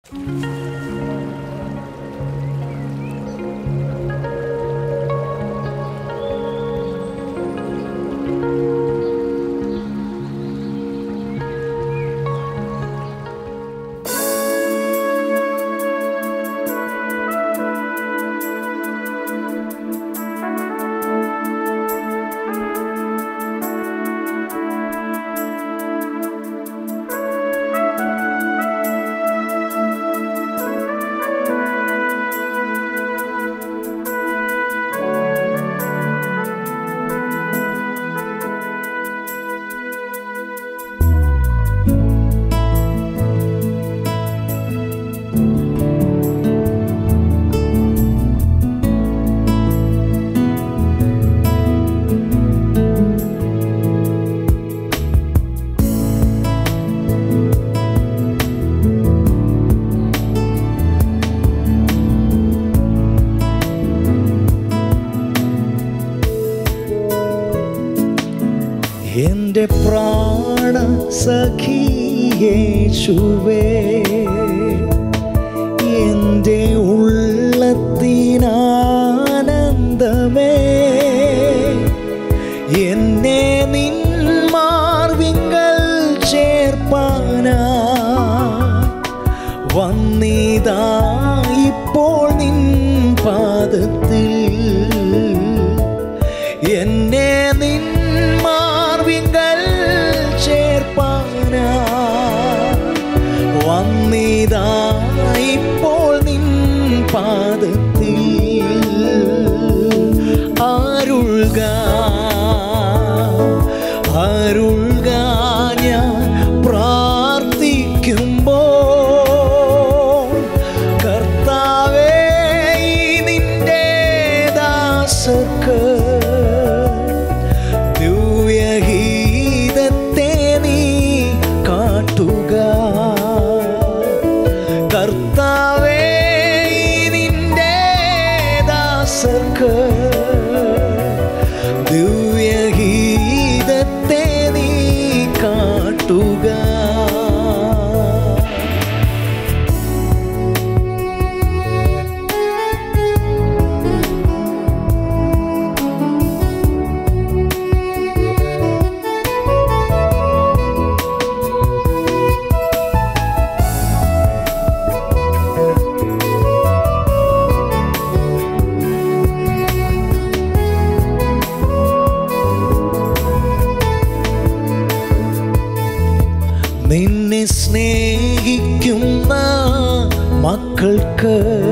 എൻ്റെ പ്രാണ സഖിയേശുവേ എൻ്റെ ഉള്ളത്തിനാനന്ദമേ എന്നെ നിൻ മാർവിങ്കൽ ചേർപ്പാനാ വന്നിതാ ഇപ്പോൾ നിൻ പാദത്തിൽ എന്നെ നിൻ മാർവിങ്കൽ ചേർപ്പാനാ വന്നിതാ ഇപ്പോൾ നിൻ പാദത്തിൽ അരുൾക അരുൾക ഞാൻ പ്രാർത്ഥിക്കുമ്പോൾ കർത്താവേ ഈ നിന്റെ ദാസർക്ക് ദിവ്യഗീതത്തെ നീ കാട്ടുക കർത്താവേ ഈ നിന്റെ ദാസർക്ക് ദിവ്യഗീതത്തെ നീ കാട്ടുക നിന്നെ സ്നേഹിക്കുന്ന മക്കൾക്ക്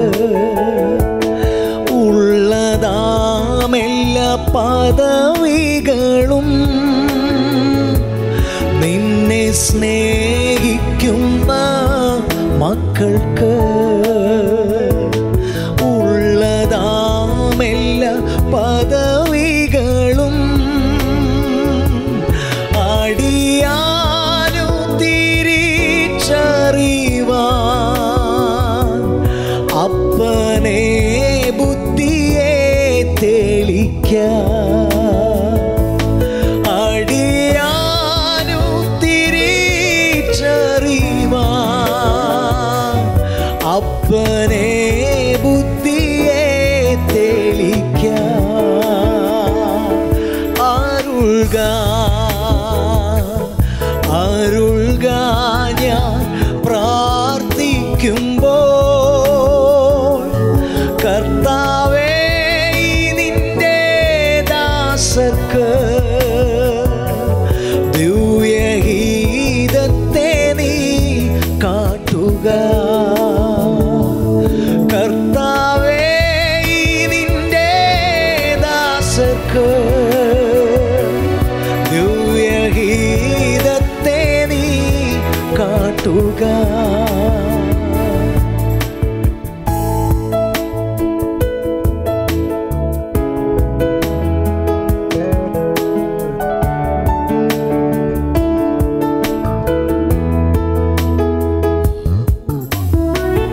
ഉള്ളതാമെല്ലാ പദവികളും നിന്നെ സ്നേഹിക്കുന്ന മക്കൾക്ക് ഉള്ളതാമെല്ലാ പദവികളും അടിയാനു തിരിച്ചറിവാൻ അപ്പനെ ബുദ്ധിയെ തെളിക്ക അടിയാനു തിരിച്ചറിവാൻ അപ്പനെ ബുദ്ധിയെ തെളിക്ക അരുൾക അരുൾക ഞാൻ പ്രാർത്ഥിക്കുമ്പോൾ കർത്താവേ ഈ നിന്റെ ദാസർക്ക് ദിവ്യഗീതത്തെ നീ കാട്ടുക കർത്താവേ ഈ നിന്റെ ദാസർക്ക് ദിവ്യഗീതത്തെ നീ കാട്ടുക യേശുവേ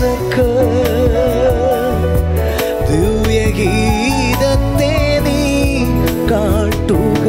ദാസർക്ക് ദിവ്യഗീതത്തെ നീ കാട്ടുക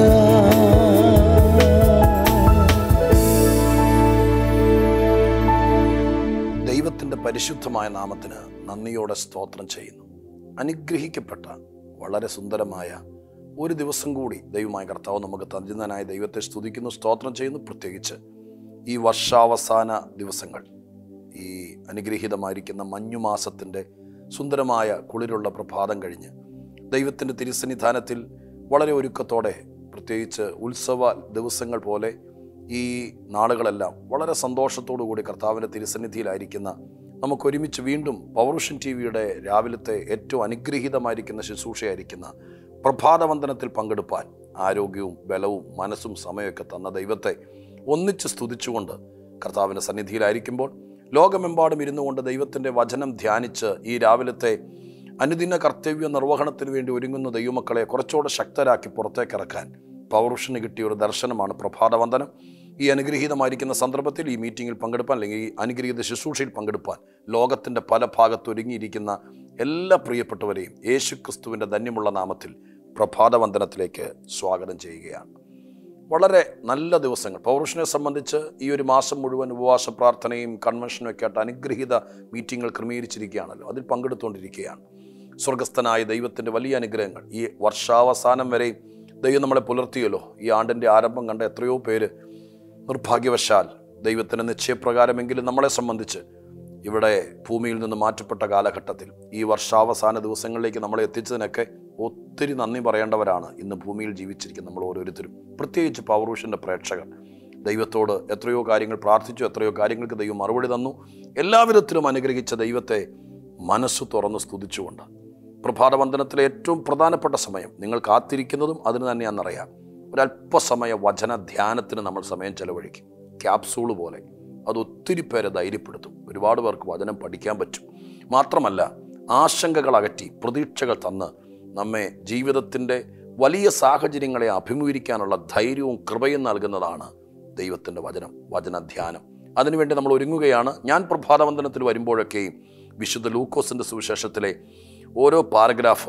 ദൈവത്തിൻ്റെ പരിശുദ്ധമായ നാമത്തിന് നന്ദിയോടെ സ്തോത്രം ചെയ്യുന്നു അനുഗ്രഹിക്കപ്പെട്ട വളരെ സുന്ദരമായ ഒരു ദിവസം കൂടി ദൈവമായ കർത്താവ് നമുക്ക് തഞ്ചിതനായ ദൈവത്തെ സ്തുതിക്കുന്നു സ്തോത്രം ചെയ്യുന്നു പ്രത്യേകിച്ച് ഈ വർഷാവസാന ദിവസങ്ങൾ ഈ അനുഗ്രഹീതമായിരിക്കുന്ന മഞ്ഞുമാസത്തിൻ്റെ സുന്ദരമായ കുളിരുള്ള പ്രഭാതം കഴിഞ്ഞ് ദൈവത്തിൻ്റെ തിരുസന്നിധാനത്തിൽ വളരെ ഒരുക്കത്തോടെ പ്രത്യേകിച്ച് ഉത്സവ ദിവസങ്ങൾ പോലെ ഈ നാളുകളെല്ലാം വളരെ സന്തോഷത്തോടു കൂടി കർത്താവിൻ്റെ തിരുസന്നിധിയിലായിരിക്കുന്ന നമുക്കൊരുമിച്ച് വീണ്ടും പൗരുഷൻ ടി വിയുടെ രാവിലത്തെ ഏറ്റവും അനുഗ്രഹീതമായിരിക്കുന്ന ശുശ്രൂഷയായിരിക്കുന്ന പ്രഭാതവന്ദനത്തിൽ പങ്കെടുപ്പാൻ ആരോഗ്യവും ബലവും മനസ്സും സമയമൊക്കെ തന്ന ദൈവത്തെ ഒന്നിച്ച് സ്തുതിച്ചുകൊണ്ട് കർത്താവിൻ്റെ സന്നിധിയിലായിരിക്കുമ്പോൾ ലോകമെമ്പാടും ഇരുന്നു കൊണ്ട് ദൈവത്തിൻ്റെ വചനം ധ്യാനിച്ച് ഈ രാവിലത്തെ അനുദിന കർത്തവ്യ നിർവഹണത്തിന് വേണ്ടി ഒരുങ്ങുന്ന ദൈവമക്കളെ കുറച്ചുകൂടെ ശക്തരാക്കി പുറത്തേക്ക് ഇറക്കാൻ പൗരുഷന് കിട്ടിയ ഒരു ദർശനമാണ് പ്രഭാതവന്ദനം ഈ അനുഗ്രഹീതമായിരിക്കുന്ന സന്ദർഭത്തിൽ ഈ മീറ്റിങ്ങിൽ പങ്കെടുപ്പാൻ അല്ലെങ്കിൽ ഈ അനുഗ്രഹീത ശുശ്രൂഷയിൽ പങ്കെടുപ്പാൻ ലോകത്തിൻ്റെ പല ഭാഗത്ത് ഒരുങ്ങിയിരിക്കുന്ന എല്ലാ പ്രിയപ്പെട്ടവരെയും യേശുക്രിസ്തുവിൻ്റെ ധന്യമുള്ള നാമത്തിൽ പ്രഭാതവന്ദനത്തിലേക്ക് സ്വാഗതം ചെയ്യുകയാണ് വളരെ നല്ല ദിവസങ്ങൾ പൗരുഷനെ സംബന്ധിച്ച് ഈ ഒരു മാസം മുഴുവൻ ഉപവാസ പ്രാർത്ഥനയും കൺവെൻഷനും ഒക്കെ ആയിട്ട് അനുഗ്രഹീത മീറ്റിങ്ങുകൾ ക്രമീകരിച്ചിരിക്കുകയാണല്ലോ അതിൽ പങ്കെടുത്തുകൊണ്ടിരിക്കുകയാണ് സ്വർഗസ്ഥനായ ദൈവത്തിൻ്റെ വലിയ അനുഗ്രഹങ്ങൾ ഈ വർഷാവസാനം വരെ ദൈവം നമ്മളെ പുലർത്തിയല്ലോ ഈ ആണ്ടിൻ്റെ ആരംഭം കണ്ട എത്രയോ പേര് നിർഭാഗ്യവശാൽ ദൈവത്തിൻ്റെ നിശ്ചയപ്രകാരമെങ്കിലും നമ്മളെ സംബന്ധിച്ച് ഇവിടെ ഭൂമിയിൽ നിന്ന് മാറ്റപ്പെട്ട കാലഘട്ടത്തിൽ ഈ വർഷാവസാന ദിവസങ്ങളിലേക്ക് നമ്മളെ എത്തിച്ചതിനൊക്കെ ഒത്തിരി നന്ദി പറയേണ്ടവരാണ് ഇന്ന് ഭൂമിയിൽ ജീവിച്ചിരിക്കുന്ന നമ്മൾ ഓരോരുത്തരും പ്രത്യേകിച്ച് പൗറൂഷൻ്റെ പ്രേക്ഷകർ ദൈവത്തോട് എത്രയോ കാര്യങ്ങൾ പ്രാർത്ഥിച്ചു എത്രയോ കാര്യങ്ങൾക്ക് ദൈവം മറുപടി തന്നു എല്ലാവിധത്തിലും അനുഗ്രഹിച്ച ദൈവത്തെ മനസ്സ് തുറന്ന് സ്തുതിച്ചുകൊണ്ട് പ്രഭാതവന്ദനത്തിലെ ഏറ്റവും പ്രധാനപ്പെട്ട സമയം നിങ്ങൾ കാത്തിരിക്കുന്നതും അതിന് തന്നെയാണെന്നറിയാം ഒരല്പസമയ വചന ധ്യാനത്തിന് നമ്മൾ സമയം ചെലവഴിക്കും ക്യാപ്സൂള് പോലെ അത് ഒത്തിരി പേരെ ധൈര്യപ്പെടുത്തും ഒരുപാട് പേർക്ക് വചനം പഠിക്കാൻ പറ്റും മാത്രമല്ല ആശങ്കകൾ അകറ്റി പ്രതീക്ഷകൾ തന്ന് നമ്മെ ജീവിതത്തിൻ്റെ വലിയ സാഹചര്യങ്ങളെ അഭിമുഖീകരിക്കാനുള്ള ധൈര്യവും കൃപയും നൽകുന്നതാണ് ദൈവത്തിൻ്റെ വചനം വചനധ്യാനം അതിനുവേണ്ടി നമ്മൾ ഒരുങ്ങുകയാണ് ഞാൻ പ്രഭാതവന്ദനത്തിൽ വരുമ്പോഴൊക്കെയും വിശുദ്ധ ലൂക്കോസിൻ്റെ സുവിശേഷത്തിലെ ഓരോ പാരഗ്രാഫ്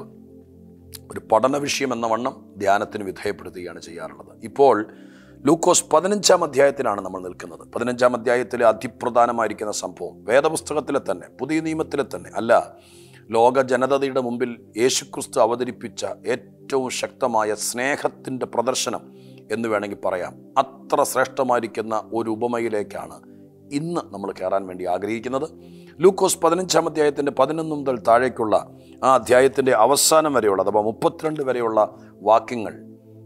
ഒരു പഠന വിഷയം എന്ന വണ്ണം ധ്യാനത്തിന് വിധേയപ്പെടുത്തുകയാണ് ചെയ്യാറുള്ളത് ഇപ്പോൾ ലൂക്കോസ് പതിനഞ്ചാം അധ്യായത്തിലാണ് നമ്മൾ നിൽക്കുന്നത് പതിനഞ്ചാം അധ്യായത്തിലെ അതിപ്രധാനമായിരിക്കുന്ന സംഭവം വേദപുസ്തകത്തിലെ തന്നെ പുതിയ നിയമത്തിലെ തന്നെ അല്ല ലോക ജനതയുടെ മുമ്പിൽ യേശുക്രിസ്തു അവതരിപ്പിച്ച ഏറ്റവും ശക്തമായ സ്നേഹത്തിൻ്റെ പ്രദർശനം എന്ന് വേണമെങ്കിൽ പറയാം അത്ര ശ്രേഷ്ഠമായിരിക്കുന്ന ഒരു ഉപമയിലേക്കാണ് ഇന്ന് നമ്മൾ കയറാൻ വേണ്ടി ആഗ്രഹിക്കുന്നത് ലൂക്കോസ് പതിനഞ്ചാം അധ്യായത്തിൻ്റെ പതിനൊന്ന് മുതൽ താഴേക്കുള്ള ആ അധ്യായത്തിൻ്റെ അവസാനം വരെയുള്ള അഥവാ മുപ്പത്തിരണ്ട് വരെയുള്ള വാക്യങ്ങൾ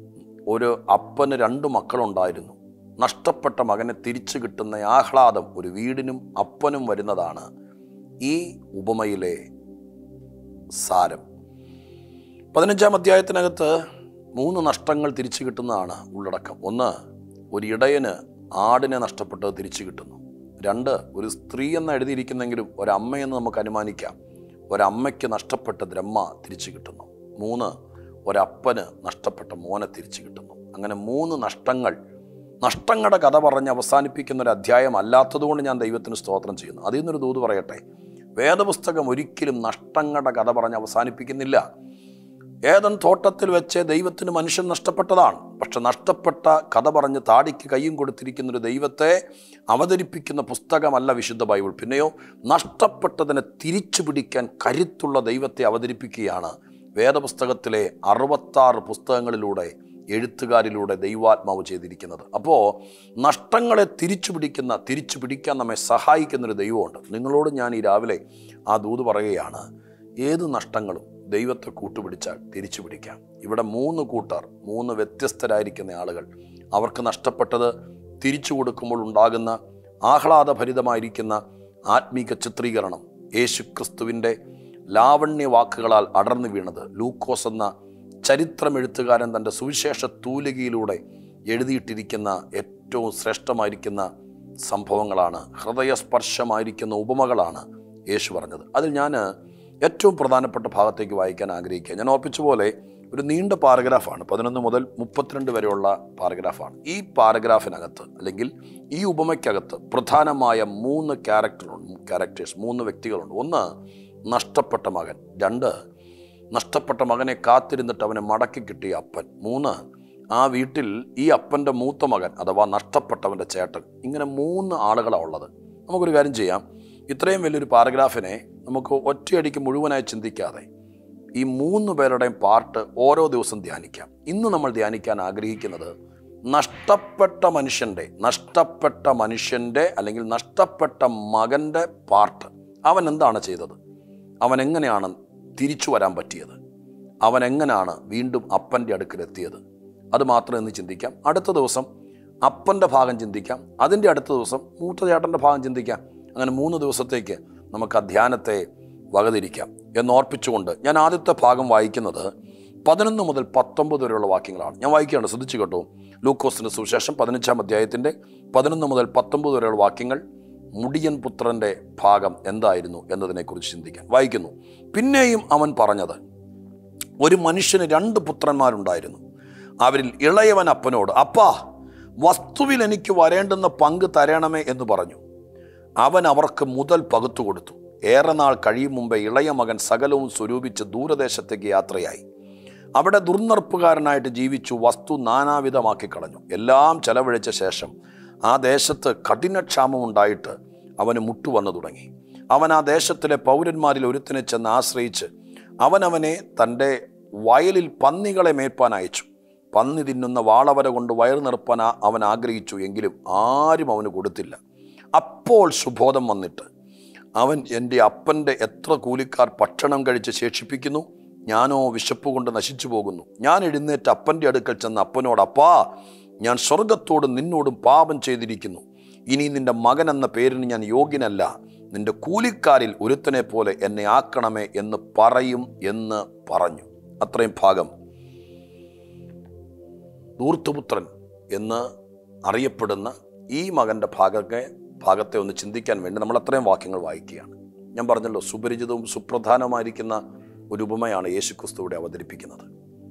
ഒരു അപ്പന് രണ്ട് മക്കളുണ്ടായിരുന്നു നഷ്ടപ്പെട്ട മകനെ തിരിച്ചു കിട്ടുന്ന ആഹ്ലാദം ഒരു വീടിനും അപ്പനും വരുന്നതാണ് ഈ ഉപമയിലെ സാരം പതിനഞ്ചാം അധ്യായത്തിനകത്ത് മൂന്ന് നഷ്ടങ്ങൾ തിരിച്ചു കിട്ടുന്നതാണ് ഉള്ളടക്കം ഒന്ന് ഒരു ഇടയന് ആടിനെ നഷ്ടപ്പെട്ടത് തിരിച്ചു കിട്ടുന്നു രണ്ട് ഒരു സ്ത്രീ എന്ന് എഴുതിയിരിക്കുന്നെങ്കിലും ഒരമ്മയെന്ന് നമുക്ക് അനുമാനിക്കാം ഒരമ്മയ്ക്ക് നഷ്ടപ്പെട്ട ദ്രഹ്മ തിരിച്ചു കിട്ടുന്നു മൂന്ന് ഒരപ്പന് നഷ്ടപ്പെട്ട മോനെ തിരിച്ചു കിട്ടുന്നു അങ്ങനെ മൂന്ന് നഷ്ടങ്ങൾ നഷ്ടങ്ങളുടെ കഥ പറഞ്ഞ് അവസാനിപ്പിക്കുന്ന ഒരു അധ്യായം അല്ലാത്തതുകൊണ്ട് ഞാൻ ദൈവത്തിന് സ്തോത്രം ചെയ്യുന്നു അതിൽ നിന്നൊരു ദൂത് പറയട്ടെ വേദപുസ്തകം ഒരിക്കലും നഷ്ടങ്ങളുടെ കഥ പറഞ്ഞ് അവസാനിപ്പിക്കുന്നില്ല ഏതൻ തോട്ടത്തിൽ വെച്ച് ദൈവത്തിന് മനുഷ്യൻ നഷ്ടപ്പെട്ടതാണ് പക്ഷെ നഷ്ടപ്പെട്ട കഥ പറഞ്ഞ് താടിക്ക് കൈയും കൊടുത്തിരിക്കുന്ന ഒരു ദൈവത്തെ അവതരിപ്പിക്കുന്ന പുസ്തകമല്ല വിശുദ്ധ ബൈബിൾ പിന്നെയോ നഷ്ടപ്പെട്ടതിനെ തിരിച്ചു പിടിക്കാൻ കരുത്തുള്ള ദൈവത്തെ അവതരിപ്പിക്കുകയാണ് വേദപുസ്തകത്തിലെ അറുപത്താറ് പുസ്തകങ്ങളിലൂടെ എഴുത്തുകാരിലൂടെ ദൈവാത്മാവ് ചെയ്തിരിക്കുന്നത് അപ്പോൾ നഷ്ടങ്ങളെ തിരിച്ചു പിടിക്കുന്ന തിരിച്ചു പിടിക്കാൻ നമ്മെ സഹായിക്കുന്നൊരു ദൈവമുണ്ട് നിങ്ങളോട് ഞാൻ ഈ രാവിലെ ആ ദൂത് പറയുകയാണ് ഏത് നഷ്ടങ്ങളും ദൈവത്തെ കൂട്ടുപിടിച്ചാൽ തിരിച്ചു പിടിക്കാം ഇവിടെ മൂന്ന് കൂട്ടർ മൂന്ന് വ്യത്യസ്തരായിരിക്കുന്ന ആളുകൾ അവർക്ക് നഷ്ടപ്പെട്ടത് തിരിച്ചു കൊടുക്കുമ്പോൾ ഉണ്ടാകുന്ന ആഹ്ലാദഭരിതമായിരിക്കുന്ന ആത്മീക ചിത്രീകരണം യേശുക്രിസ്തുവിൻ്റെ ലാവണ്യ വാക്കുകളാൽ അടർന്നു വീണത് ലൂക്കോസ് എന്ന ചരിത്രം എഴുത്തുകാരൻ തൻ്റെ സുവിശേഷ തൂലികയിലൂടെ എഴുതിയിട്ടിരിക്കുന്ന ഏറ്റവും ശ്രേഷ്ഠമായിരിക്കുന്ന സംഭവങ്ങളാണ് ഹൃദയസ്പർശമായിരിക്കുന്ന ഉപമകളാണ് യേശു പറഞ്ഞത് അതിൽ ഞാൻ ഏറ്റവും പ്രധാനപ്പെട്ട ഭാഗത്തേക്ക് വായിക്കാൻ ആഗ്രഹിക്കുക ഞാൻ ഓർപ്പിച്ച പോലെ ഒരു നീണ്ട പാരഗ്രാഫാണ് പതിനൊന്ന് മുതൽ മുപ്പത്തിരണ്ട് വരെയുള്ള പാരഗ്രാഫാണ് ഈ പാരഗ്രാഫിനകത്ത് അല്ലെങ്കിൽ ഈ ഉപമയ്ക്കകത്ത് പ്രധാനമായ മൂന്ന് ക്യാരക്ടറുണ്ട് ക്യാരക്ടേഴ്സ് മൂന്ന് വ്യക്തികളുണ്ട് ഒന്ന് നഷ്ടപ്പെട്ട മകൻ രണ്ട് നഷ്ടപ്പെട്ട മകനെ കാത്തിരുന്നിട്ട് അവനെ മടക്കി കിട്ടിയ അപ്പൻ മൂന്ന് ആ വീട്ടിൽ ഈ അപ്പൻ്റെ മൂത്ത മകൻ അഥവാ നഷ്ടപ്പെട്ടവൻ്റെ ചേട്ടൻ ഇങ്ങനെ മൂന്ന് ആളുകളാണ് ഉള്ളത് നമുക്കൊരു കാര്യം ചെയ്യാം ഇത്രയും വലിയൊരു പാരഗ്രാഫിനെ നമുക്ക് ഒറ്റയടിക്ക് മുഴുവനായി ചിന്തിക്കാതെ ഈ മൂന്ന് പേരുടെയും പാർട്ട് ഓരോ ദിവസം ധ്യാനിക്കാം ഇന്ന് നമ്മൾ ധ്യാനിക്കാൻ ആഗ്രഹിക്കുന്നത് നഷ്ടപ്പെട്ട മനുഷ്യൻ്റെ നഷ്ടപ്പെട്ട മനുഷ്യൻ്റെ അല്ലെങ്കിൽ നഷ്ടപ്പെട്ട മകൻ്റെ പാർട്ട് അവൻ എന്താണ് ചെയ്തത് അവൻ എങ്ങനെയാണ് തിരിച്ചു വരാൻ പറ്റിയത് അവൻ എങ്ങനെയാണ് വീണ്ടും അപ്പൻ്റെ അടുക്കലെത്തിയത് അത് മാത്രം ഇന്ന് ചിന്തിക്കാം അടുത്ത ദിവസം അപ്പൻ്റെ ഭാഗം ചിന്തിക്കാം അതിൻ്റെ അടുത്ത ദിവസം മൂത്ത ചേട്ടൻ്റെ ഭാഗം ചിന്തിക്കാം അങ്ങനെ മൂന്ന് ദിവസത്തേക്ക് നമുക്ക് ആ ധ്യാനത്തെ വകതിരിക്കാം എന്നോർപ്പിച്ചുകൊണ്ട് ഞാൻ ആദ്യത്തെ ഭാഗം വായിക്കുന്നത് പതിനൊന്ന് മുതൽ പത്തൊമ്പത് വരെയുള്ള വാക്യങ്ങളാണ് ഞാൻ വായിക്കുകയാണ് ശ്രദ്ധിച്ചു കേട്ടോ ലൂക്കോസിൻ്റെ സുവിശേഷം പതിനഞ്ചാം അധ്യായത്തിൻ്റെ പതിനൊന്ന് മുതൽ പത്തൊമ്പത് വരെയുള്ള വാക്യങ്ങൾ മുടിയൻ പുത്രൻ്റെ ഭാഗം എന്തായിരുന്നു എന്നതിനെക്കുറിച്ച് ചിന്തിക്കാൻ വായിക്കുന്നു പിന്നെയും അവൻ പറഞ്ഞത് ഒരു മനുഷ്യന് രണ്ട് പുത്രന്മാരുണ്ടായിരുന്നു അവരിൽ ഇളയവൻ അപ്പനോട് അപ്പാ വസ്തുവിൽ എനിക്ക് വരേണ്ടുന്ന പങ്ക് തരണമേ എന്ന് പറഞ്ഞു അവൻ അവർക്ക് മുതൽ പകുത്തു കൊടുത്തു ഏറെ നാൾ കഴിയും മുമ്പേ ഇളയ മകൻ സകലവും സ്വരൂപിച്ച് ദൂരദേശത്തേക്ക് യാത്രയായി അവിടെ ദുർനടപ്പുകാരനായിട്ട് ജീവിച്ചു വസ്തു നാനാവിധമാക്കി കളഞ്ഞു എല്ലാം ചെലവഴിച്ച ശേഷം ആ ദേശത്ത് കഠിനക്ഷാമം ഉണ്ടായിട്ട് അവന് മുട്ടുവന്നു തുടങ്ങി അവൻ ആ ദേശത്തിലെ പൗരന്മാരിൽ ഒരുത്തിനെ ചെന്ന് ആശ്രയിച്ച് അവനവനെ തൻ്റെ വയലിൽ പന്നികളെ മേയ്പ്പാൻ അയച്ചു പന്നി തിന്നുന്ന വാളവര കൊണ്ട് വയറ് നിറപ്പാൻ ആ- അവൻ ആഗ്രഹിച്ചു എങ്കിലും ആരും അവന് കൊടുത്തില്ല അപ്പോൾ സുബോധം വന്നിട്ട് അവൻ എൻ്റെ അപ്പൻ്റെ എത്ര കൂലിക്കാർ ഭക്ഷണം കഴിച്ച് ശേഷിപ്പിക്കുന്നു ഞാനോ വിശപ്പ് കൊണ്ട് നശിച്ചു പോകുന്നു ഞാൻ എഴുന്നേറ്റ് അപ്പൻ്റെ അടുക്കൽ ചെന്ന് അപ്പനോട് അപ്പാ ഞാൻ സ്വർഗത്തോടും നിന്നോടും പാപം ചെയ്തിരിക്കുന്നു ഇനി നിന്റെ മകൻ എന്ന പേരിന് ഞാൻ യോഗ്യനല്ല നിന്റെ കൂലിക്കാരിൽ ഒരുത്തനെ പോലെ എന്നെ ആക്കണമേ എന്ന് പറയും എന്ന് പറഞ്ഞു അത്രയും ഭാഗം ധൂർത്തുപുത്രൻ എന്ന് അറിയപ്പെടുന്ന ഈ മകൻ്റെ ഭാഗത്തെ ഭാഗത്തെ ഒന്ന് ചിന്തിക്കാൻ വേണ്ടി നമ്മൾ അത്രയും വാക്യങ്ങൾ വായിക്കുകയാണ് ഞാൻ പറഞ്ഞല്ലോ സുപരിചിതവും സുപ്രധാനമായിരിക്കുന്ന ഒരു ഉപമയാണ് യേശുക്രിസ്തു ഇവിടെ അവതരിപ്പിക്കുന്നത്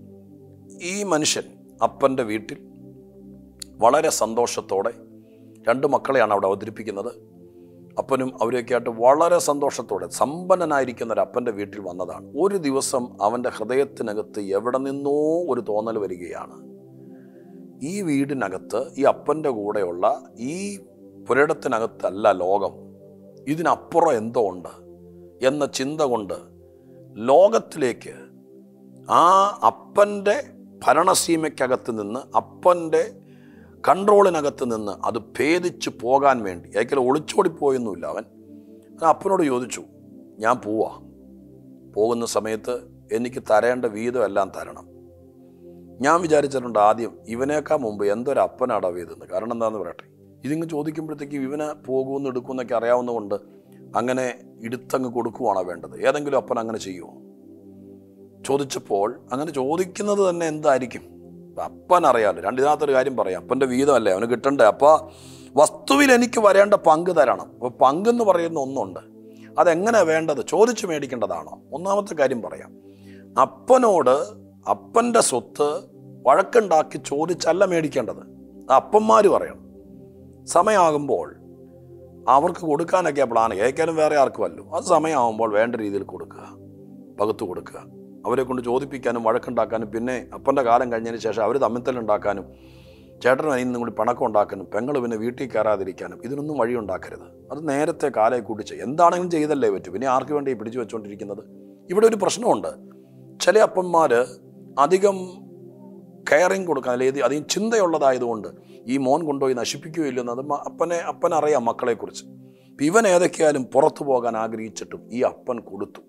ഈ മനുഷ്യൻ അപ്പൻ്റെ വീട്ടിൽ വളരെ സന്തോഷത്തോടെ രണ്ട് മക്കളെയാണ് അവിടെ അവതരിപ്പിക്കുന്നത് അപ്പനും അവരെയൊക്കെ ആയിട്ട് വളരെ സന്തോഷത്തോടെ സമ്പന്നനായിരിക്കുന്ന ഒരു അപ്പൻ്റെ വീട്ടിൽ വന്നതാണ് ഒരു ദിവസം അവൻ്റെ ഹൃദയത്തിനകത്ത് എവിടെ നിന്നോ ഒരു തോന്നൽ വരികയാണ് ഈ വീടിനകത്ത് ഈ അപ്പൻ്റെ കൂടെയുള്ള ഈ പുരയിടത്തിനകത്തല്ല ലോകം ഇതിനപ്പുറം എന്തോ ഉണ്ട് എന്ന ചിന്ത കൊണ്ട് ലോകത്തിലേക്ക് ആ അപ്പൻ്റെ ഭരണസീമയ്ക്കകത്ത് നിന്ന് അപ്പൻ്റെ കൺട്രോളിനകത്ത് നിന്ന് അത് ഭേദിച്ച് പോകാൻ വേണ്ടി ഏക്കലും ഒളിച്ചോടിപ്പോയൊന്നുമില്ല അവൻ അവൻ അപ്പനോട് ചോദിച്ചു ഞാൻ പോവാ പോകുന്ന സമയത്ത് എനിക്ക് തരേണ്ട വീതം എല്ലാം തരണം ഞാൻ വിചാരിച്ചിട്ടുണ്ട് ആദ്യം ഇവനേക്കാൾ മുമ്പ് എന്തൊരു അപ്പനാടാ ഇതെന്ന് കാരണം എന്താണെന്ന് പറയട്ടെ ഇതിങ്ങ് ചോദിക്കുമ്പോഴത്തേക്കും ഇവന് പോകുമെന്ന് എടുക്കുമെന്നൊക്കെ അറിയാവുന്നതുകൊണ്ട് അങ്ങനെ ഇടുത്തങ്ങ് കൊടുക്കുവാണോ വേണ്ടത് ഏതെങ്കിലും അപ്പൻ അങ്ങനെ ചെയ്യുമോ ചോദിച്ചപ്പോൾ അങ്ങനെ ചോദിക്കുന്നത് തന്നെ എന്തായിരിക്കും അപ്പൻ അറിയാമല്ലോ രണ്ടിനകത്തൊരു കാര്യം പറയാം അപ്പൻ്റെ വീതമല്ലേ അവന് കിട്ടണ്ടേ അപ്പോൾ വസ്തുവിൽ എനിക്ക് വരേണ്ട പങ്ക് തരണം അപ്പോൾ പങ്കെന്ന് പറയുന്ന ഒന്നുണ്ട് അതെങ്ങനെ വേണ്ടത് ചോദിച്ചു മേടിക്കേണ്ടതാണോ ഒന്നാമത്തെ കാര്യം പറയാം അപ്പനോട് അപ്പൻ്റെ സ്വത്ത് വഴക്കുണ്ടാക്കി ചോദിച്ചല്ല മേടിക്കേണ്ടത് അത് അപ്പന്മാർ പറയണം സമയമാകുമ്പോൾ അവർക്ക് കൊടുക്കാനൊക്കെ പ്ലാൻ കേൾക്കാനും വേറെ ആർക്കുമല്ലോ അത് സമയമാകുമ്പോൾ വേണ്ട രീതിയിൽ കൊടുക്കുക പകുത്തു കൊടുക്കുക അവരെ കൊണ്ട് ചോദിപ്പിക്കാനും വഴക്കുണ്ടാക്കാനും പിന്നെ അപ്പൻ്റെ കാലം കഴിഞ്ഞതിന് ശേഷം അവർ തമ്മിത്തലുണ്ടാക്കാനും ചേട്ടനും അതിനും കൂടി പണക്കം ഉണ്ടാക്കാനും പെങ്ങൾ പിന്നെ വീട്ടിൽ കയറാതിരിക്കാനും ഇതിനൊന്നും വഴി ഉണ്ടാക്കരുത് അത് നേരത്തെ കാലയെ കൂട്ടി ചെയ്യും എന്താണെങ്കിലും ചെയ്തല്ലേ പറ്റൂ പിന്നെ ആർക്ക് വേണ്ടി ഈ പിടിച്ചു വെച്ചുകൊണ്ടിരിക്കുന്നത് ഇവിടെ ഒരു പ്രശ്നമുണ്ട് ചില അപ്പന്മാർ അധികം കെയറിങ് കൊടുക്കാൻ അല്ലെങ്കിൽ അധികം ചിന്തയുള്ളതായതുകൊണ്ട് ഈ മോൻ കൊണ്ടുപോയി നശിപ്പിക്കുകയില്ലെന്ന് അത് മ- അപ്പനെ അപ്പനറിയാം മക്കളെക്കുറിച്ച് ഇപ്പം ഇവൻ ഏതൊക്കെയായാലും പുറത്തു പോകാൻ ആഗ്രഹിച്ചിട്ടും ഈ അപ്പൻ കൊടുത്തു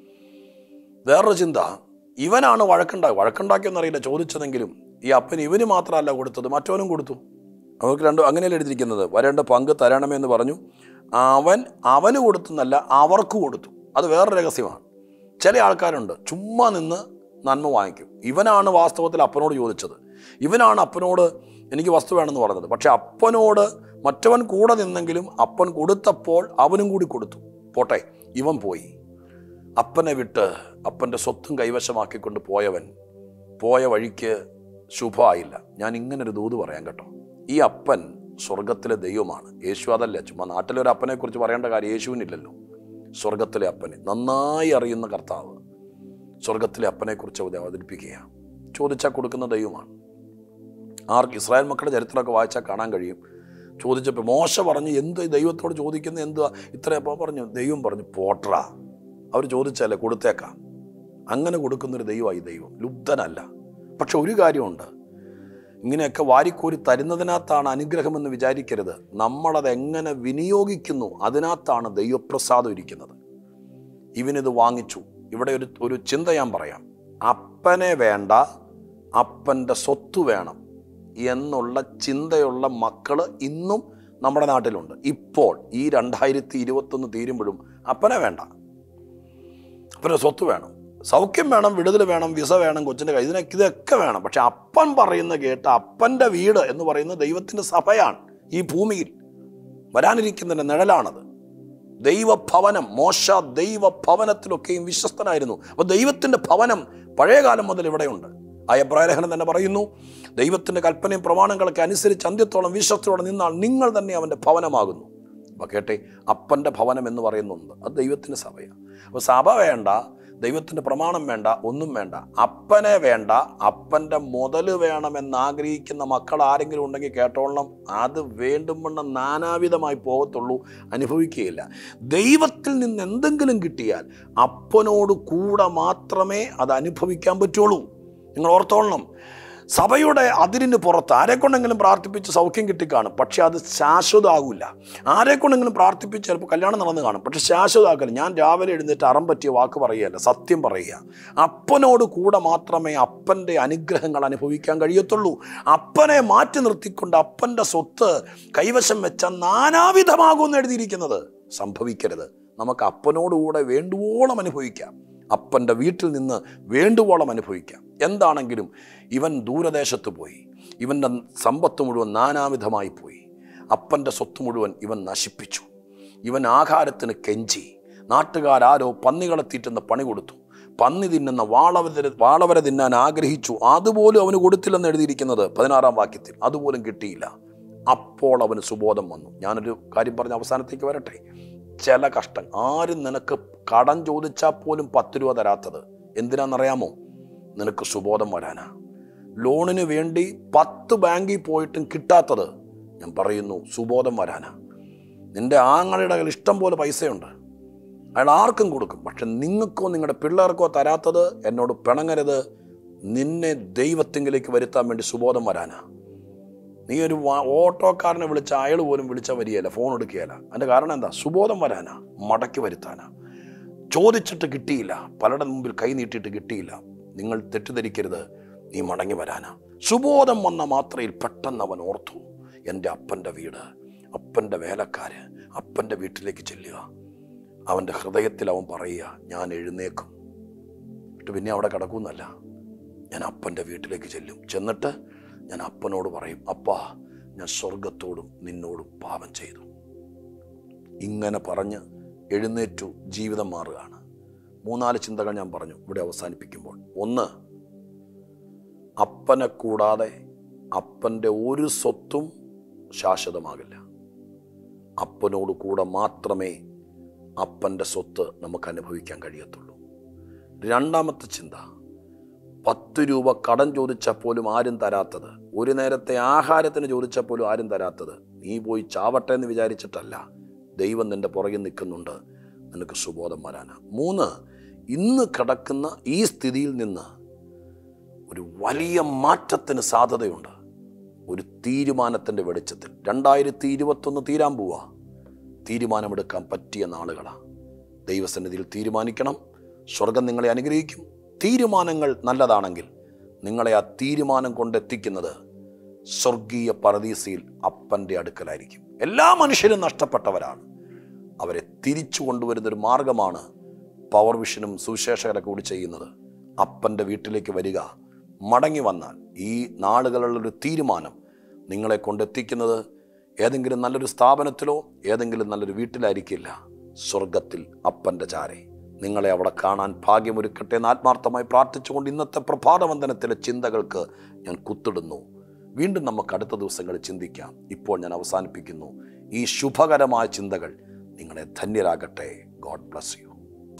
വേറൊരു ചിന്ത ഇവനാണ് വഴക്കുണ്ടാക്കി വഴക്കുണ്ടാക്കിയെന്നറിയില്ല ചോദിച്ചതെങ്കിലും ഈ അപ്പൻ ഇവന് മാത്രമല്ല കൊടുത്തത് മറ്റവനും കൊടുത്തു അവർക്ക് രണ്ടും അങ്ങനെയല്ല എഴുതിയിരിക്കുന്നത് വരേണ്ട പങ്ക് തരണമെന്ന് പറഞ്ഞു അവൻ അവന് കൊടുത്തെന്നല്ല അവർക്ക് കൊടുത്തു അത് വേറെ രഹസ്യമാണ് ചില ആൾക്കാരുണ്ട് ചുമ്മാ നിന്ന് നന്മ വാങ്ങിക്കും ഇവനാണ് വാസ്തവത്തിൽ അപ്പനോട് ചോദിച്ചത് ഇവനാണ് അപ്പനോട് എനിക്ക് വസ്തു വേണമെന്ന് പറഞ്ഞത് പക്ഷെ അപ്പനോട് മറ്റവൻ കൂടെ നിന്നെങ്കിലും അപ്പൻ കൊടുത്തപ്പോൾ അവനും കൂടി കൊടുത്തു പോട്ടെ ഇവൻ പോയി അപ്പനെ വിട്ട് അപ്പൻ്റെ സ്വത്തും കൈവശമാക്കിക്കൊണ്ട് പോയവൻ പോയ വഴിക്ക് ശുഭമായില്ല ഞാൻ ഇങ്ങനൊരു ദൂത് പറയാം കേട്ടോ ഈ അപ്പൻ സ്വർഗത്തിലെ ദൈവമാണ് യേശു അതല്ല ചുമ്മാ നാട്ടിലൊരു അപ്പനെ കുറിച്ച് പറയേണ്ട കാര്യം യേശുവിനില്ലല്ലോ സ്വർഗത്തിലെ അപ്പനെ നന്നായി അറിയുന്ന കർത്താവ് സ്വർഗത്തിലെ അപ്പനെ കുറിച്ച് അവതരിപ്പിക്കുക ചോദിച്ചാൽ കൊടുക്കുന്ന ദൈവമാണ് ആർക്ക് ഇസ്രായേൽ മക്കളുടെ ചരിത്രമൊക്കെ വായിച്ചാൽ കാണാൻ കഴിയും ചോദിച്ചപ്പോൾ മോശ പറഞ്ഞു എന്ത് ദൈവത്തോട് ചോദിക്കുന്നത് എന്തുവാ ഇത്രയപ്പോൾ പറഞ്ഞു ദൈവം പറഞ്ഞു പോട്ടറാ അവർ ചോദിച്ചാലേ കൊടുത്തേക്കാം അങ്ങനെ കൊടുക്കുന്നൊരു ദൈവമായി ദൈവം ലുബ്ധനല്ല പക്ഷെ ഒരു കാര്യമുണ്ട് ഇങ്ങനെയൊക്കെ വാരിക്കോരി തരുന്നതിനകത്താണ് അനുഗ്രഹമെന്ന് വിചാരിക്കരുത് നമ്മളത് എങ്ങനെ വിനിയോഗിക്കുന്നു അതിനകത്താണ് ദൈവപ്രസാദം ഇരിക്കുന്നത് ഇവനിത് വാങ്ങിച്ചു ഇവിടെ ഒരു ഒരു ചിന്ത ഞാൻ പറയാം അപ്പനെ വേണ്ട അപ്പൻ്റെ സ്വത്ത് വേണം എന്നുള്ള ചിന്തയുള്ള മക്കൾ ഇന്നും നമ്മുടെ നാട്ടിലുണ്ട് ഇപ്പോൾ ഈ രണ്ടായിരത്തി ഇരുപത്തൊന്ന് തീരുമ്പോഴും അപ്പനെ വേണ്ട അപ്പൻ്റെ സ്വത്ത് വേണം സൗഖ്യം വേണം വിടുതൽ വേണം വിസ വേണം കൊച്ചിൻ്റെ കൈ ഇതിനൊക്കെ ഇതൊക്കെ വേണം പക്ഷെ അപ്പൻ പറയുന്ന കേട്ട് അപ്പൻ്റെ വീട് എന്ന് പറയുന്നത് ദൈവത്തിൻ്റെ സഭയാണ് ഈ ഭൂമിയിൽ വരാനിരിക്കുന്നതിൻ്റെ നിഴലാണത് ദൈവഭവനം മോശ ദൈവഭവനത്തിലൊക്കെയും വിശ്വസ്തനായിരുന്നു അപ്പോൾ ദൈവത്തിൻ്റെ ഭവനം പഴയകാലം മുതൽ ഇവിടെയുണ്ട് ആ എബ്രായലേഖനം തന്നെ പറയുന്നു ദൈവത്തിൻ്റെ കൽപ്പനയും പ്രമാണങ്ങളൊക്കെ അനുസരിച്ച് അന്ത്യത്തോളം വിശ്വസ്തയോടെ നിന്നാൽ നിങ്ങൾ തന്നെ അവൻ്റെ ഭവനമാകുന്നു അപ്പോൾ കേട്ടെ അപ്പൻ്റെ ഭവനം എന്ന് പറയുന്നുണ്ട് അത് ദൈവത്തിൻ്റെ സഭയാണ് അപ്പോൾ സഭ വേണ്ട ദൈവത്തിൻ്റെ പ്രമാണം വേണ്ട ഒന്നും വേണ്ട അപ്പനെ വേണ്ട അപ്പൻ്റെ മുതൽ വേണമെന്ന് ആഗ്രഹിക്കുന്ന മക്കൾ ആരെങ്കിലും ഉണ്ടെങ്കിൽ കേട്ടോളണം അത് വേണ്ടുമെന്ന നാനാവിധമായി പോകത്തുള്ളൂ അനുഭവിക്കുകയില്ല ദൈവത്തിൽ നിന്ന് എന്തെങ്കിലും കിട്ടിയാൽ അപ്പനോട് കൂടെ മാത്രമേ അത് അനുഭവിക്കാൻ പറ്റുള്ളൂ നിങ്ങൾ ഓർത്തോളണം സഭയുടെ അതിരിന് പുറത്ത് ആരെക്കൊണ്ടെങ്കിലും പ്രാർത്ഥിപ്പിച്ച് സൗഖ്യം കിട്ടിക്കാണും പക്ഷെ അത് ശാശ്വതമാകില്ല ആരെക്കൊണ്ടെങ്കിലും പ്രാർത്ഥിപ്പിച്ച് ചിലപ്പോൾ കല്യാണം നടന്ന് കാണും പക്ഷെ ശാശ്വതമാക്കില്ല ഞാൻ രാവിലെ എഴുന്നേറ്റ് അറം പറ്റിയ വാക്ക് പറയുകയല്ല സത്യം പറയുക അപ്പനോട് കൂടെ മാത്രമേ അപ്പൻ്റെ അനുഗ്രഹങ്ങൾ അനുഭവിക്കാൻ കഴിയത്തുള്ളൂ അപ്പനെ മാറ്റി നിർത്തിക്കൊണ്ട് അപ്പൻ്റെ സ്വത്ത് കൈവശം വെച്ച നാനാവിധമാകുമെന്ന് എഴുതിയിരിക്കുന്നത് സംഭവിക്കരുത് നമുക്ക് അപ്പനോടുകൂടെ വേണ്ടുവോളം അനുഭവിക്കാം അപ്പൻ്റെ വീട്ടിൽ നിന്ന് വേണ്ടുവോളം അനുഭവിക്കാം എന്താണെങ്കിലും ഇവൻ ദൂരദേശത്ത് പോയി ഇവൻ്റെ സമ്പത്ത് മുഴുവൻ നാനാവിധമായി പോയി അപ്പൻ്റെ സ്വത്ത് മുഴുവൻ ഇവൻ നശിപ്പിച്ചു ഇവൻ ആഹാരത്തിന് കെഞ്ചി നാട്ടുകാരാരോ പന്നികളെ തീറ്റുന്ന പണി കൊടുത്തു പന്നി തിന്നുന്ന വാളവര വാളവര തിന്നാൻ ആഗ്രഹിച്ചു അതുപോലും അവന് കൊടുത്തില്ലെന്ന് എഴുതിയിരിക്കുന്നത് പതിനാറാം വാക്യത്തിൽ അതുപോലും കിട്ടിയില്ല അപ്പോൾ അവന് സുബോധം വന്നു ഞാനൊരു കാര്യം പറഞ്ഞ അവസാനത്തേക്ക് വരട്ടെ ചില കഷ്ടം ആരും നിനക്ക് കടം ചോദിച്ചാൽ പോലും പത്ത് രൂപ തരാത്തത് എന്തിനാണെന്നറിയാമോ നിനക്ക് സുബോധം വരാനാ ലോണിന് വേണ്ടി പത്ത് ബാങ്കിൽ പോയിട്ടും കിട്ടാത്തത് ഞാൻ പറയുന്നു സുബോധം വരാനാ നിന്റെ ആങ്ങളുടെ കയ്യിൽ ഇഷ്ടം പോലെ പൈസയുണ്ട് അയാൾ ആർക്കും കൊടുക്കും പക്ഷെ നിങ്ങൾക്കോ നിങ്ങളുടെ പിള്ളേർക്കോ തരാത്തത് എന്നോട് പിണങ്ങരുത് നിന്നെ ദൈവത്തെങ്കിലേക്ക് വരുത്താൻ വേണ്ടി സുബോധം വരാനാ നീ ഒരു വാ- ഓട്ടോക്കാരനെ വിളിച്ച അയാൾ പോലും വിളിച്ച വരികയല്ല ഫോൺ എടുക്കുകയല്ല അതിൻ്റെ കാരണം എന്താ സുബോധം വരാനാ മടക്കി വരുത്താനാ ചോദിച്ചിട്ട് കിട്ടിയില്ല പലരുടെ മുമ്പിൽ കൈ നീട്ടിയിട്ട് കിട്ടിയില്ല നിങ്ങൾ തെറ്റിദ്ധരിക്കരുത് നീ മടങ്ങി വരാനാ സുബോധം വന്ന മാത്രയിൽ പെട്ടെന്ന് അവൻ ഓർത്തു എൻ്റെ അപ്പൻ്റെ വീട് അപ്പൻ്റെ വേലക്കാര് അപ്പൻ്റെ വീട്ടിലേക്ക് ചെല്ലുക അവൻ്റെ ഹൃദയത്തിൽ അവൻ പറയുക ഞാൻ എഴുന്നേക്കും എന്നിട്ട് പിന്നെ അവിടെ കിടക്കുന്നല്ല ഞാൻ അപ്പൻ്റെ വീട്ടിലേക്ക് ചെല്ലും ചെന്നിട്ട് ഞാൻ അപ്പനോട് പറയും അപ്പാ ഞാൻ സ്വർഗത്തോടും നിന്നോടും പാപം ചെയ്തു ഇങ്ങനെ പറഞ്ഞ് എഴുന്നേറ്റു ജീവിതം മാറുകയാണ് മൂന്നാല് ചിന്തകൾ ഞാൻ പറഞ്ഞു ഇവിടെ അവസാനിപ്പിക്കുമ്പോൾ ഒന്ന് അപ്പനെ കൂടാതെ അപ്പൻ്റെ ഒരു സ്വത്തും ശാശ്വതമാകില്ല അപ്പനോട് കൂടെ മാത്രമേ അപ്പൻ്റെ സ്വത്ത് നമുക്ക് അനുഭവിക്കാൻ കഴിയത്തുള്ളൂ രണ്ടാമത്തെ ചിന്ത പത്ത് രൂപ കടം ചോദിച്ചാൽ പോലും ആരും തരാത്തത് ഒരു നേരത്തെ ആഹാരത്തിന് ചോദിച്ചാൽ പോലും ആരും തരാത്തത് നീ പോയി ചാവട്ടെ എന്ന് വിചാരിച്ചിട്ടല്ല ദൈവം നിന്റെ പുറകിൽ നിൽക്കുന്നുണ്ട് നിനക്ക് സുബോധം വരാനാ മൂന്ന് ഇന്ന് കിടക്കുന്ന ഈ സ്ഥിതിയിൽ നിന്ന് ഒരു വലിയ മാറ്റത്തിന് സാധ്യതയുണ്ട് ഒരു തീരുമാനത്തിൻ്റെ വെളിച്ചത്തിൽ രണ്ടായിരത്തി ഇരുപത്തൊന്ന് തീരാൻ പോവാ തീരുമാനമെടുക്കാൻ പറ്റിയ നാളുകളാണ് ദൈവസന്നിധിയിൽ തീരുമാനിക്കണം സ്വർഗം നിങ്ങളെ അനുഗ്രഹിക്കും തീരുമാനങ്ങൾ നല്ലതാണെങ്കിൽ നിങ്ങളെ ആ തീരുമാനം കൊണ്ടെത്തിക്കുന്നത് സ്വർഗീയ പരദീസയിൽ അപ്പൻ്റെ അടുക്കലായിരിക്കും എല്ലാ മനുഷ്യരും നഷ്ടപ്പെട്ടവരാണ് അവരെ തിരിച്ചു കൊണ്ടുവരുന്നൊരു മാർഗമാണ് പവർ വിഷനും സുവിശേഷകരൊക്കെ കൂടി ചെയ്യുന്നത് അപ്പൻ്റെ വീട്ടിലേക്ക് വരിക മടങ്ങി വന്നാൽ ഈ നാളുകളുള്ളൊരു തീരുമാനം നിങ്ങളെ കൊണ്ടെത്തിക്കുന്നത് ഏതെങ്കിലും നല്ലൊരു സ്ഥാപനത്തിലോ ഏതെങ്കിലും നല്ലൊരു വീട്ടിലായിരിക്കില്ല സ്വർഗത്തിൽ അപ്പൻ്റെ ചാരെ നിങ്ങളെ അവിടെ കാണാൻ ഭാഗ്യമൊരുക്കട്ടെ എന്ന് ആത്മാർത്ഥമായി പ്രാർത്ഥിച്ചുകൊണ്ട് ഇന്നത്തെ പ്രഭാതവന്ദനത്തിലെ ചിന്തകൾക്ക് ഞാൻ കുത്തിടുന്നു വീണ്ടും നമുക്ക് അടുത്ത ദിവസങ്ങളിൽ ചിന്തിക്കാം ഇപ്പോൾ ഞാൻ അവസാനിപ്പിക്കുന്നു ഈ ശുഭകരമായ ചിന്തകൾ നിങ്ങളെ ധന്യരാകട്ടെ ഗോഡ് ബ്ലസ് യു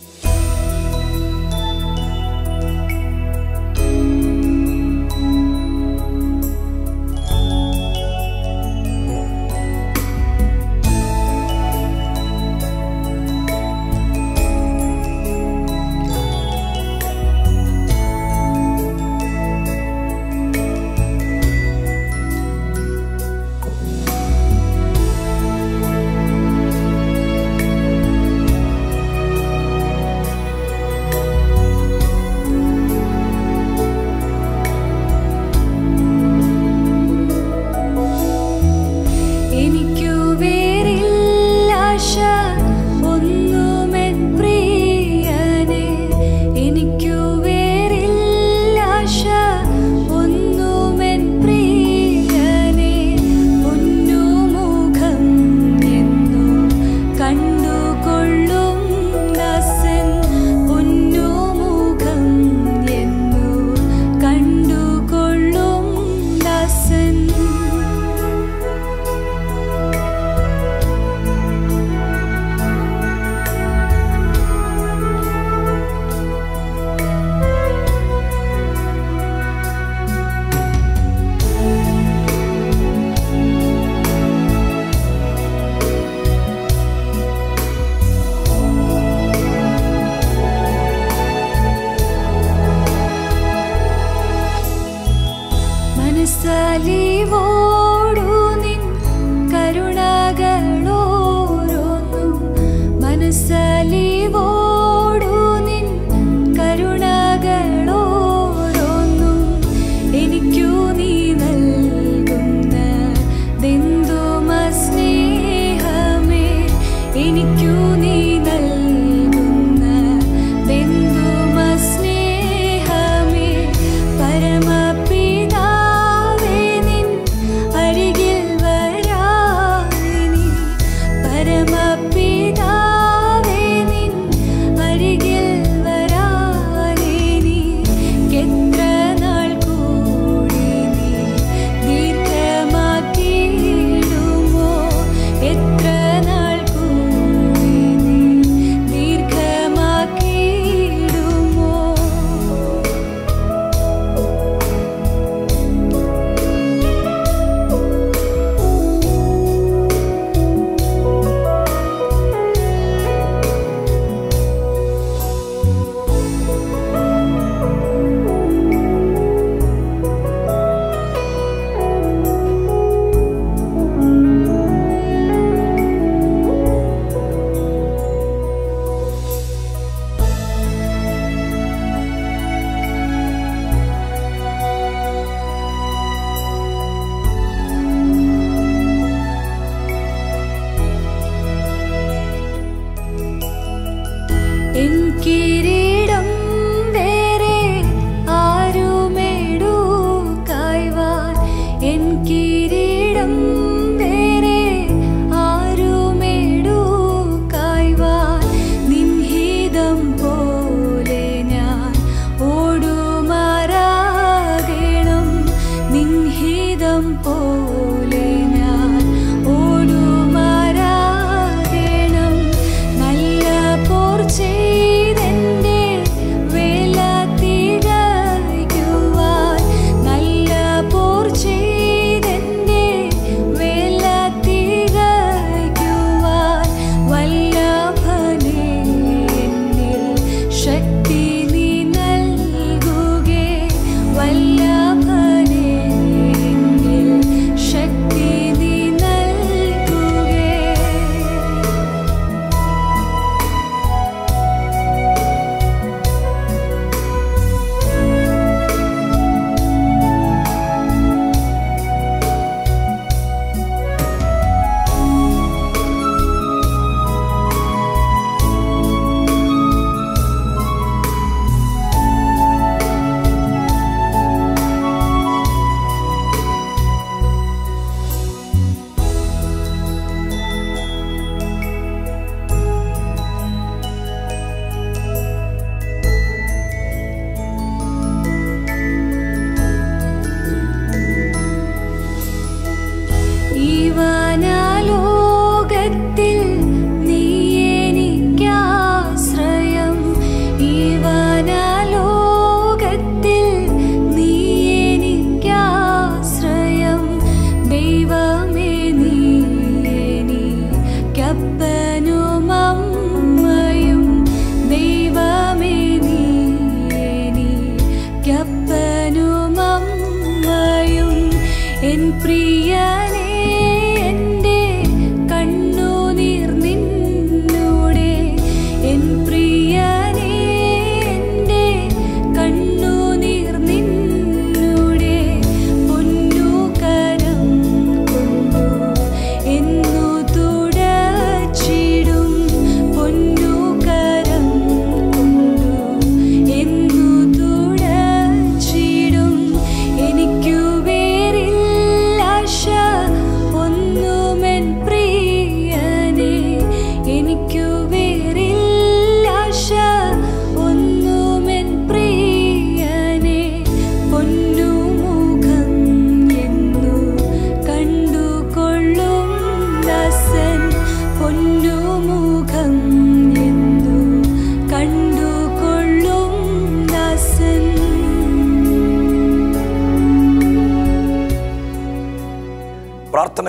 എനിക്കു വേറില്ല ആശ ഒന്നുമെൻ പ്രിയനെ എനിക്കു വേറില്ല ആശ ഒന്നുമെൻ പ്രിയനെ പൊന്നുമുഖം എന്നു കണ്ടുകൊള്ളും ദാസൻ പൊന്നുമുഖം എന്നു കണ്ടുകൊള്ളും ദാസൻ മനസ്സലിവോടു നിൻ കരുണകളോരോന്നും മനസ്സലിവോടു നിൻ കരുണകളോരോന്നും എനിക്കു നീ നൽകുന്ന ദെന്തുമ സ്നേഹമേ എനിക്കു നീ നൽകുന്ന ദെന്തുമ സ്നേഹമേ പരമപിതാവേ നിൻ അരികിൽ വരാനി പരമപിതാവേ നിൻ അരികിൽ വരാനി എത്ര നാൾ കൂടി നീ ദീർഘമാക്കിയിടുമോ എത്ര നാൾ കൂടി നീ ദീർഘമാക്കിയിടുമോ എൻ കിരീടം വേറെ ആരുമെടുക്കായ്വാൻ എൻ കിരീടം വേറെ ആരുമെടുക്കായ്വാൻ നിൻഹിതം പോലെ ഞാൻ ഓടുമാറാകണം നിൻഹിതം പോലെ ഞാൻ ഓടുമാറാകണം നല്ല പോർ ചെയ്തെൻ്റെ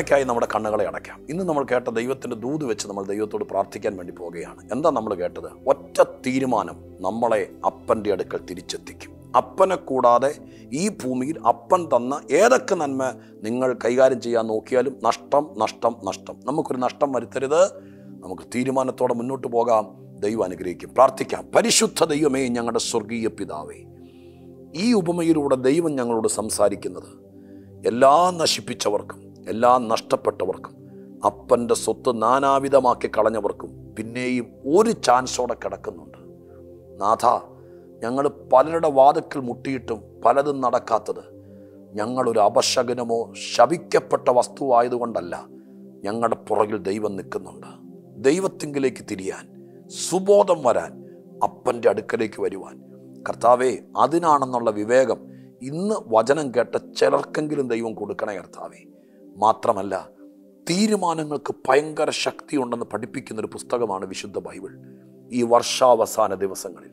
പ്രാർത്ഥനയ്ക്കായി നമ്മുടെ കണ്ണുകളെ അടയ്ക്കാം ഇന്ന് നമ്മൾ കേട്ട ദൈവത്തിൻ്റെ ദൂത് വെച്ച് നമ്മൾ ദൈവത്തോട് പ്രാർത്ഥിക്കാൻ വേണ്ടി പോവുകയാണ് എന്താ നമ്മൾ കേട്ടത് ഒറ്റ തീരുമാനം നമ്മളെ അപ്പൻ്റെ അടുക്കൽ തിരിച്ചെത്തിക്കും അപ്പനെ കൂടാതെ ഈ ഭൂമിയിൽ അപ്പൻ തന്ന ഏതൊക്കെ നന്മ നിങ്ങൾ കൈകാര്യം ചെയ്യാൻ നോക്കിയാലും നഷ്ടം നഷ്ടം നഷ്ടം നമുക്കൊരു നഷ്ടം വരുത്തരുത് നമുക്ക് തീരുമാനത്തോടെ മുന്നോട്ട് പോകാം ദൈവം അനുഗ്രഹിക്കും പ്രാർത്ഥിക്കാം പരിശുദ്ധ ദൈവമേ ഞങ്ങളുടെ സ്വർഗീയ പിതാവേ ഈ ഉപമയിലൂടെ ദൈവം ഞങ്ങളോട് സംസാരിക്കുന്നത് എല്ലാ നശിപ്പിച്ചവർക്കും എല്ലാ നഷ്ടപ്പെട്ടവർക്കും അപ്പൻ്റെ സ്വത്ത് നാനാവിധമാക്കി കളഞ്ഞവർക്കും പിന്നെയും ഒരു ചാൻസോടെ കിടക്കുന്നുണ്ട് നാഥ ഞങ്ങൾ പലരുടെ വാതുക്കൽ മുട്ടിയിട്ടും പലതും നടക്കാത്തത് ഞങ്ങളൊരു അപശകനമോ ശപിക്കപ്പെട്ട വസ്തുവായതുകൊണ്ടല്ല ഞങ്ങളുടെ പുറകിൽ ദൈവം നിൽക്കുന്നുണ്ട് ദൈവത്തിങ്കിലേക്ക് തിരിയാൻ സുബോധം വരാൻ അപ്പൻ്റെ അടുക്കലേക്ക് വരുവാൻ കർത്താവേ അതിനാണെന്നുള്ള വിവേകം ഇന്ന് വചനം കേട്ട ചിലർക്കെങ്കിലും ദൈവം കൊടുക്കണേ കർത്താവേ മാത്രമല്ല തീരുമാനങ്ങൾക്ക് ഭയങ്കര ശക്തിയുണ്ടെന്ന് പഠിപ്പിക്കുന്നൊരു പുസ്തകമാണ് വിശുദ്ധ ബൈബിൾ ഈ വർഷാവസാന ദിവസങ്ങളിൽ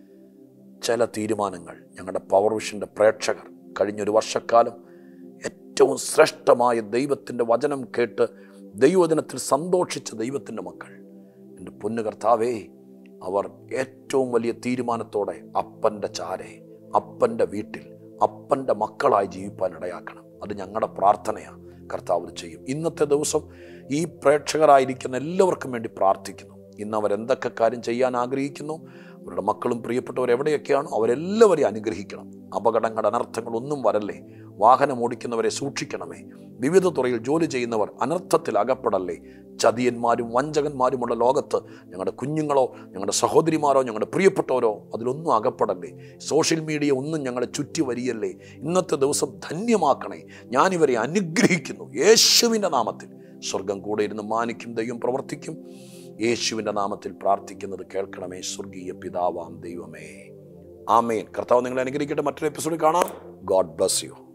ചില തീരുമാനങ്ങൾ ഞങ്ങളുടെ പവർ വിഷൻ്റെ പ്രേക്ഷകർ കഴിഞ്ഞൊരു വർഷക്കാലം ഏറ്റവും ശ്രേഷ്ഠമായ ദൈവത്തിൻ്റെ വചനം കേട്ട് ദൈവവചനത്തിൽ സന്തോഷിച്ച ദൈവത്തിൻ്റെ മക്കൾ എൻ്റെ പൊന്നു കർത്താവേ അവർ ഏറ്റവും വലിയ തീരുമാനത്തോടെ അപ്പൻ്റെ ചാരെ അപ്പൻ്റെ വീട്ടിൽ അപ്പൻ്റെ മക്കളായി ജീവിപ്പാൻ ഇടയാക്കണം അത് ഞങ്ങളുടെ പ്രാർത്ഥനയാണ് കർത്താവ് ഇത് ചെയ്യും ഇന്നത്തെ ദിവസം ഈ പ്രേക്ഷകരായിരിക്കുന്ന എല്ലാവർക്കും വേണ്ടി പ്രാർത്ഥിക്കുന്നു ഇന്ന് അവരെന്തൊക്കെ കാര്യം ചെയ്യാൻ ആഗ്രഹിക്കുന്നു അവരുടെ മക്കളും പ്രിയപ്പെട്ടവർ എവിടെയൊക്കെയാണോ അവരെല്ലാവരെയും അനുഗ്രഹിക്കണം അപകടങ്ങൾ അനർത്ഥങ്ങൾ ഒന്നും വരല്ലേ വാഹനം ഓടിക്കുന്നവരെ സൂക്ഷിക്കണമേ വിവിധ തുറയിൽ ജോലി ചെയ്യുന്നവർ അനർത്ഥത്തിൽ അകപ്പെടല്ലേ ചതിയന്മാരും വഞ്ചകന്മാരുമുള്ള ലോകത്ത് ഞങ്ങളുടെ കുഞ്ഞുങ്ങളോ ഞങ്ങളുടെ സഹോദരിമാരോ ഞങ്ങളുടെ പ്രിയപ്പെട്ടവരോ അതിലൊന്നും അകപ്പെടല്ലേ സോഷ്യൽ മീഡിയ ഒന്നും ഞങ്ങളെ ചുറ്റി വരിയല്ലേ ഇന്നത്തെ ദിവസം ധന്യമാക്കണേ ഞാനിവരെ അനുഗ്രഹിക്കുന്നു യേശുവിൻ്റെ നാമത്തിൽ സ്വർഗം കൂടെ ഇരുന്ന് മാനിക്കും ദൈവം പ്രവർത്തിക്കും യേശുവിൻ്റെ നാമത്തിൽ പ്രാർത്ഥിക്കുന്നത് കേൾക്കണമേ സ്വർഗീയ പിതാവാം ദൈവമേ ആമേൻ കർത്താവ് നിങ്ങളെ അനുഗ്രഹിക്കട്ടെ മറ്റൊരു എപ്പിസോഡിൽ കാണാം ഗോഡ് ബ്ലസ് യു